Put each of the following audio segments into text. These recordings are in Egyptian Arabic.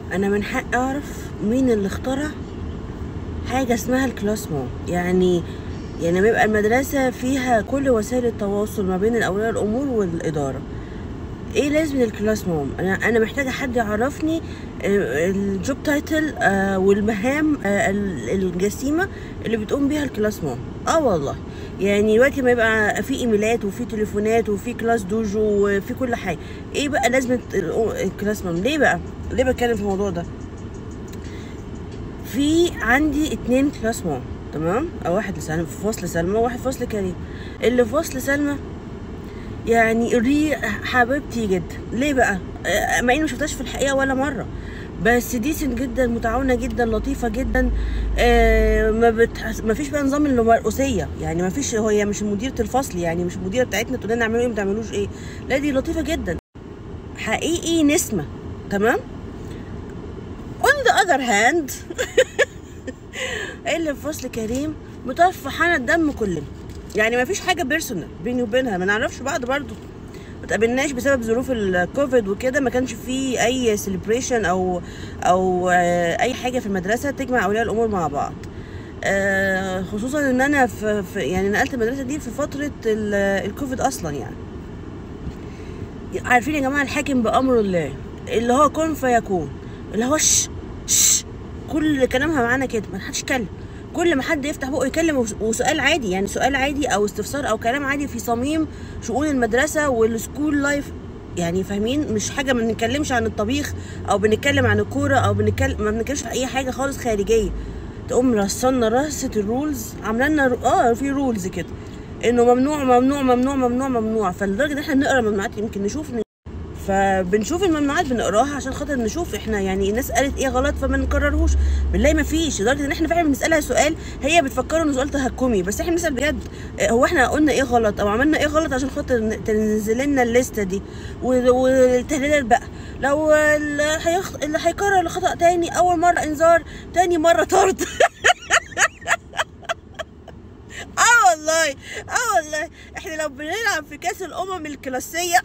انا من حق اعرف مين اللي اخترع حاجه اسمها الكلاس مون يعني يعني لما يبقى المدرسه فيها كل وسائل التواصل ما بين الاولياء الامور والاداره ايه لازم الكلاس موم انا انا محتاجه حد يعرفني آه، الجوب تايتل آه، والمهام آه، ال- الجسيمه اللي بتقوم بيها الكلاس موم اه والله يعني دلوقتي ما يبقى في ايميلات وفي تليفونات وفي كلاس دوجو وفي كل حاجه ايه بقى لازمه ال- الكلاس موم ليه بقى ليه بتكلم في الموضوع ده في عندي اتنين كلاس موم تمام او واحد لسلمى في فصل سلمى وواحد في فصل كريم اللي في فصل سلمى يعني ري حبيبتي جدا ليه بقى آه، مع اني ما شفتهاش في الحقيقه ولا مره بس ديسنت جدا متعاونه جدا لطيفه جدا آه، ما بتحس... ما فيش بقى نظام المرؤوسيه يعني ما فيش هي مش مديره الفصل يعني مش المديره بتاعتنا تقول لنا اعملوا ايه ما تعملوش ايه لا دي لطيفه جدا حقيقي نسمه تمام on the other hand اللي في فصل كريم مطفحانه الدم كلنا يعني ما فيش حاجه بيرسونال بيني وبينها ما نعرفش بعض برضو ما تقابلناش بسبب ظروف الكوفيد وكده ما كانش في اي سيلبريشن او او آه، اي حاجه في المدرسه تجمع اولياء الامور مع بعض آه، خصوصا ان انا في, في يعني نقلت المدرسه دي في فتره ال- الكوفيد اصلا يعني عارفين يا جماعه الحاكم بامر الله اللي هو كن فيكون اللي هو ش ش كل كلامها معانا كده ما حدش يتكلم كل ما حد يفتح بقه يتكلم وس- وسؤال عادي يعني سؤال عادي او استفسار او كلام عادي في صميم شؤون المدرسه والسكول لايف يعني فاهمين مش حاجه ما بنتكلمش عن الطبيخ او بنتكلم عن الكوره او بنتكلم ما بنتكلمش في اي حاجه خالص خارجيه تقوم رصنا رصه الرولز عامله لنا رو- اه في رولز كده انه ممنوع ممنوع ممنوع ممنوع ممنوع فلدرجه ان احنا نقرا ممنوعات يمكن نشوف فبنشوف الممنوعات بنقراها عشان خاطر نشوف احنا يعني الناس قالت ايه غلط فما نكررهوش بنلاقي ما فيش لدرجه ان احنا فعلا بنسالها سؤال هي بتفكره انه سؤال تهكمي بس احنا بنسال بجد اه، هو احنا قلنا ايه غلط او عملنا ايه غلط عشان خاطر ن- تنزل لنا الليسته دي و- والتهليلات بقى لو اللي هيخ... اللي هيكرر الخطا تاني اول مره انذار تاني مره طرد اه والله اه والله احنا لو بنلعب في كاس الامم الكلاسيه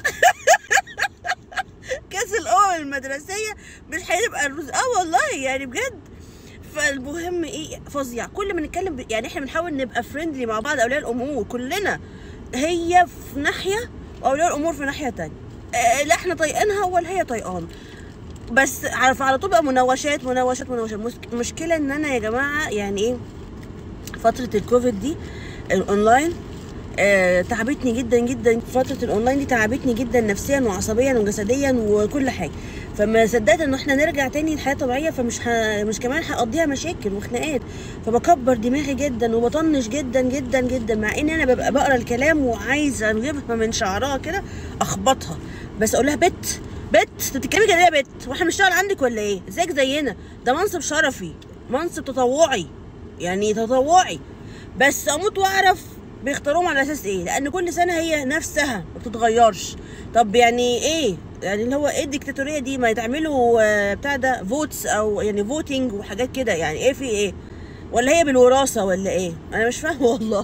كاس الامم المدرسيه مش هيبقى الرز اه والله يعني بجد فالمهم ايه فظيع كل ما نتكلم ب... يعني احنا بنحاول نبقى فريندلي مع بعض اولياء الامور كلنا هي في ناحيه واولياء الامور في ناحيه تانية آه لا احنا طايقينها ولا هي طايقانا بس عارف على طول بقى مناوشات مناوشات مناوشات مس- المشكله ان انا يا جماعه يعني ايه فتره الكوفيد دي الاونلاين آه تعبتني جدا جدا فتره الاونلاين دي تعبتني جدا نفسيا وعصبيا وجسديا وكل حاجه فما صدقت ان احنا نرجع تاني لحياه طبيعيه فمش ه... مش كمان هقضيها مشاكل وخناقات فبكبر دماغي جدا وبطنش جدا جدا جدا مع ان انا ببقى بقرا الكلام وعايزه اجيبها من شعرها كده اخبطها بس اقول لها بت بت انت بتتكلمي كده ليه يا بت واحنا بنشتغل عندك ولا ايه زيك زينا ده منصب شرفي منصب تطوعي يعني تطوعي بس اموت واعرف بيختاروهم على اساس ايه لان كل سنه هي نفسها ما بتتغيرش طب يعني ايه يعني اللي هو ايه الديكتاتوريه دي ما يتعملوا آه، بتاع ده فوتس او يعني فوتنج وحاجات كده يعني ايه في ايه ولا هي بالوراثه ولا ايه انا مش فاهمه والله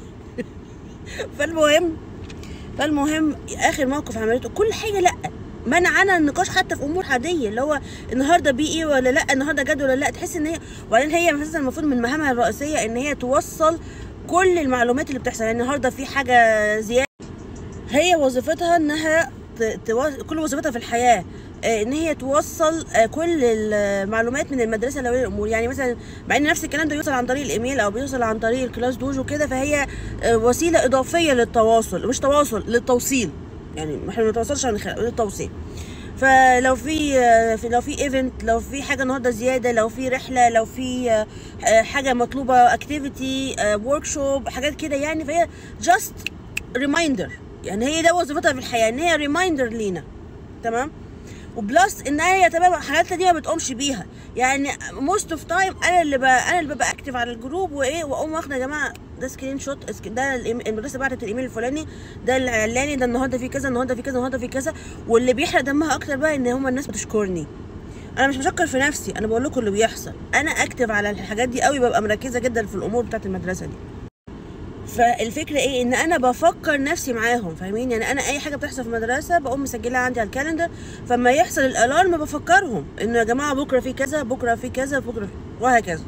فالمهم فالمهم اخر موقف عملته كل حاجه لا منعنا النقاش حتى في امور عاديه اللي هو النهارده بي ايه ولا لا النهارده جد ولا لا تحس ان هي وبعدين هي مثلا المفروض من مهامها الرئيسيه ان هي توصل كل المعلومات اللي بتحصل يعني النهارده في حاجه زياده هي وظيفتها انها ت- تو... كل وظيفتها في الحياه آه، ان هي توصل آه، كل المعلومات من المدرسه لاولياء الامور يعني مثلا مع ان نفس الكلام ده بيوصل عن طريق الايميل او بيوصل عن طريق الكلاس دوج وكده فهي آه، وسيله اضافيه للتواصل مش تواصل للتوصيل يعني احنا ما بنتواصلش عن الخلق للتوصيل فلو في آه، في- لو في ايفنت لو في حاجه النهارده زياده لو في رحله لو في آه، آه، حاجه مطلوبه اكتيفيتي ورك شوب حاجات كده يعني فهي جاست ريمايندر يعني هي ده وظيفتها في الحياه ان هي ريمايندر لينا تمام وبلس ان هي تمام حالاتها دي ما بتقومش بيها يعني موست اوف تايم انا اللي بقى انا اللي ببقى اكتف على الجروب وايه واقوم واخده يا جماعه ده سكرين شوت اسك- ده الإيم- المدرسه بعتت الايميل الفلاني ده الاعلاني ده النهارده في كذا النهارده في كذا النهارده في كذا واللي بيحرق دمها اكتر بقى ان هم الناس بتشكرني انا مش بشكر في نفسي انا بقول لكم اللي بيحصل انا اكتف على الحاجات دي قوي ببقى مركزه جدا في الامور بتاعت المدرسه دي فالفكره ايه ان انا بفكر نفسي معاهم فاهمين يعني انا اي حاجه بتحصل في المدرسه بقوم مسجلها عندي على الكالندر فما يحصل الالارم بفكرهم انه يا جماعه بكره في كذا بكره في كذا بكره في وهكذا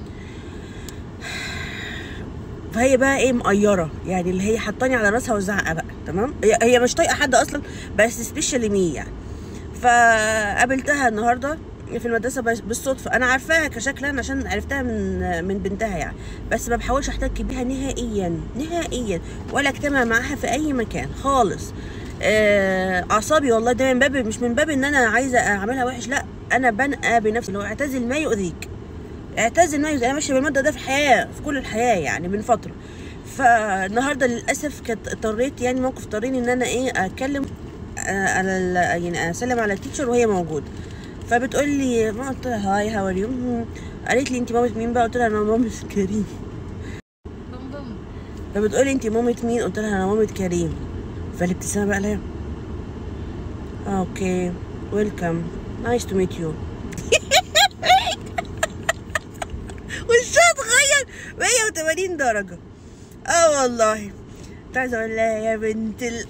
فهي بقى ايه مقيره يعني اللي هي حطاني على راسها وزعقه بقى تمام هي, هي مش طايقه حد اصلا بس سبيشالي مي يعني فقابلتها النهارده في المدرسه بس- بالصدفه انا عارفاها كشكلا عشان عرفتها من من بنتها يعني بس ما بحاولش احتك بيها نهائيا نهائيا ولا اجتمع معاها في اي مكان خالص آه، اعصابي والله ده من باب مش من باب ان انا عايزه اعملها وحش لا انا بنقى بنفسي لو اعتزل ما يؤذيك اعتزل ما يؤذيك انا ماشيه بالمبدا ده في الحياه في كل الحياه يعني من فتره فالنهارده للاسف كانت اضطريت يعني موقف اضطريني ان انا ايه اتكلم آه، على ال- يعني اسلم على التيتشر وهي موجوده فبتقول لي ما قلت لها هاي هاو ار يو قالت لي انت مامة مين بقى قلت لها انا مامة كريم بوم بوم فبتقول لي انت مامة مين قلت لها انا مامة كريم فالابتسامه بقى لها اوكي ويلكم نايس تو ميت يو وشها اتغير 180 درجه اه والله كنت عايزه اقول لها يا بنت ال...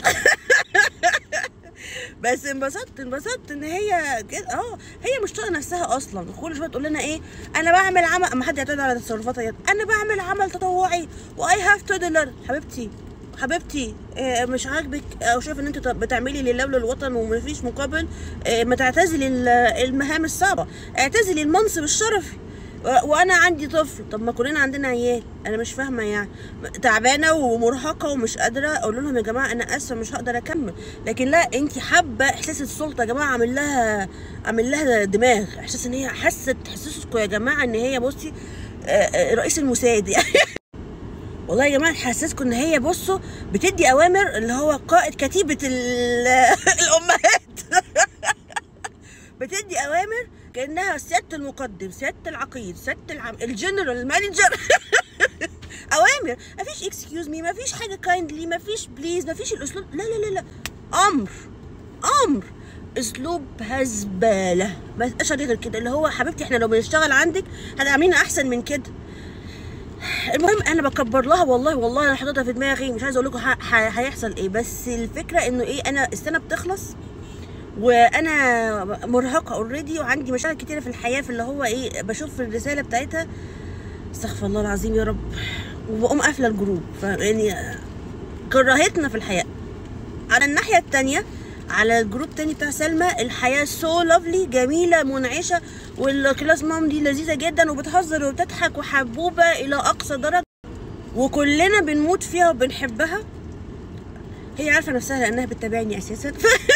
بس انبسطت انبسطت ان هي كده اه هي مش طايقه نفسها اصلا كل شويه تقول لنا ايه انا بعمل عمل اما حد يعترض على تصرفاتها ديت انا بعمل عمل تطوعي واي هاف تو دولار حبيبتي حبيبتي آه، مش عاجبك او شايفه ان انت ط- بتعملي لله وللوطن ومفيش مقابل آه، ما تعتزلي ال- المهام الصعبه اعتزلي المنصب الشرفي و- وانا عندي طفل طب ما كلنا عندنا عيال انا مش فاهمه يعني تعبانه ومرهقه ومش قادره اقول لهم يا جماعه انا اسفه مش هقدر اكمل لكن لا انت حابه احساس السلطه يا جماعه عامل لها عامل لها دماغ احساس ان هي حست تحسسكم يا جماعه ان هي بصي آه، آه، رئيس الموساد يعني والله يا جماعه حسسكم ان هي بصوا بتدي اوامر اللي هو قائد كتيبه ال- الامهات بتدي اوامر كانها سياده المقدم سياده العقيد سياده العم... الجنرال مانجر اوامر مفيش اكسكيوز مي مفيش حاجه كايندلي مفيش بليز مفيش الاسلوب لا لا لا لا امر امر اسلوب هزباله ما تبقاش عليه غير كده اللي هو حبيبتي احنا لو بنشتغل عندك هتعملينا احسن من كده المهم انا بكبر لها والله والله انا حاططها في دماغي مش عايزه اقول لكم ح- ح- هيحصل ايه بس الفكره انه ايه انا السنه بتخلص وانا مرهقه اوريدي وعندي مشاكل كتيره في الحياه في اللي هو ايه بشوف الرساله بتاعتها استغفر الله العظيم يا رب وبقوم قافله الجروب فيعني كرهتنا في الحياه على الناحيه التانية على الجروب تاني بتاع سلمى الحياه سو لافلي جميله منعشه والكلاس مام دي لذيذه جدا وبتهزر وبتضحك وحبوبه الى اقصى درجه وكلنا بنموت فيها وبنحبها هي عارفه نفسها لانها بتتابعني اساسا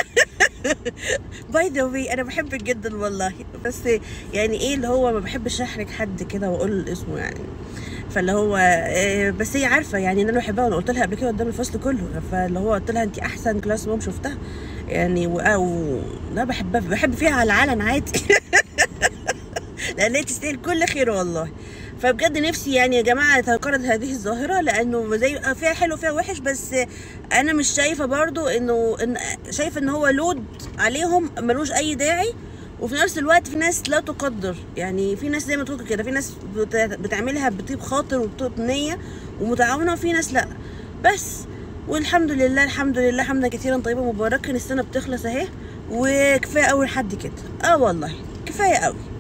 باي ذا واي انا بحبك جدا والله بس يعني ايه اللي هو ما بحبش احرج حد كده واقول اسمه يعني فاللي هو آه، بس هي عارفه يعني ان انا بحبها وانا قلت لها قبل كده قدام الفصل كله فاللي هو قلت لها انت احسن كلاس مام شفتها يعني و... أو... لا بحبها بحب فيها على العلن عادي لان هي تستاهل كل خير والله فبجد نفسي يعني يا جماعه تنقرض هذه الظاهره لانه زي فيها حلو فيها وحش بس انا مش شايفه برضو انه إن شايفه ان هو لود عليهم ملوش اي داعي وفي نفس الوقت في ناس لا تقدر يعني في ناس زي ما تقول كده في ناس بت- بتعملها بطيب خاطر وبطيب نيه ومتعاونه وفي ناس لا بس والحمد لله الحمد لله حمدا كثيرا طيبا مباركا السنه بتخلص اهي وكفايه قوي لحد كده اه والله كفايه قوي